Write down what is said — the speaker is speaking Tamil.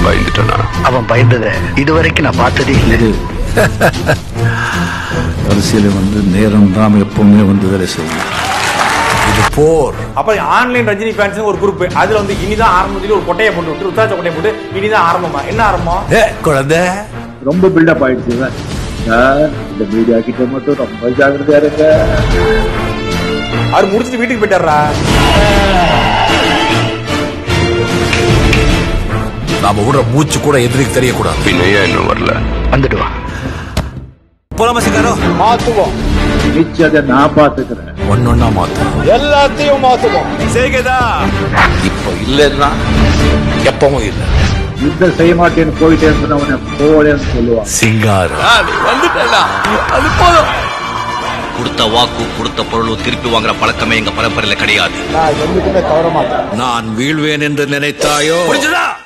பயந்துட்டனா அவன் பயந்தத இதுவரைக்கும் நான் பார்த்ததே இல்லை இது அரசியல் வந்து நேரம் தான் எப்பவுமே வந்து வேலை செய்யும் இது போர் அப்ப ஆன்லைன் ரஜினி ஃபேன்ஸ் ஒரு குரூப் அதுல வந்து இனிதான் ஆரம்பம் சொல்லி ஒரு கொட்டையை போட்டு விட்டு ருத்ராட்ச கொட்டையை போட்டு இனிதான் ஆரம்பமா என்ன ஆரம்பம் ஏ குழந்தை ரொம்ப பில்டப் ஆயிடுச்சு சார் இந்த மீடியா கிட்ட மட்டும் ரொம்ப ஜாக்கிரதையா இருங்க அவர் முடிச்சிட்டு வீட்டுக்கு போயிட்டாரா நாம விடுற மூச்சு கூட எதிரிக்கு தெரியக்கூடாது பின்ன ஏன் இன்னும் வரல வந்துடுவான் போலாமா சிங்காரோ மாத்துவோம் நிச்சயத்தை நான் பாத்துக்கிறேன் ஒன்னொன்னா மாத்தணும் எல்லாத்தையும் மாத்துவோம் செய்கதா இப்ப இல்லைன்னா எப்பவும் இல்லை யுத்தம் செய்ய மாட்டேன்னு போயிட்டே இருந்தவனை போலேன்னு சொல்லுவான் சிங்காரம் வந்துட்டா அது போதும் கொடுத்த வாக்கு கொடுத்த பொருளும் திருப்பி வாங்குற பழக்கமே எங்க பரம்பரையில கிடையாது நான் என்னைக்குமே தவற மாட்டேன் நான் வீழ்வேன் என்று நினைத்தாயோ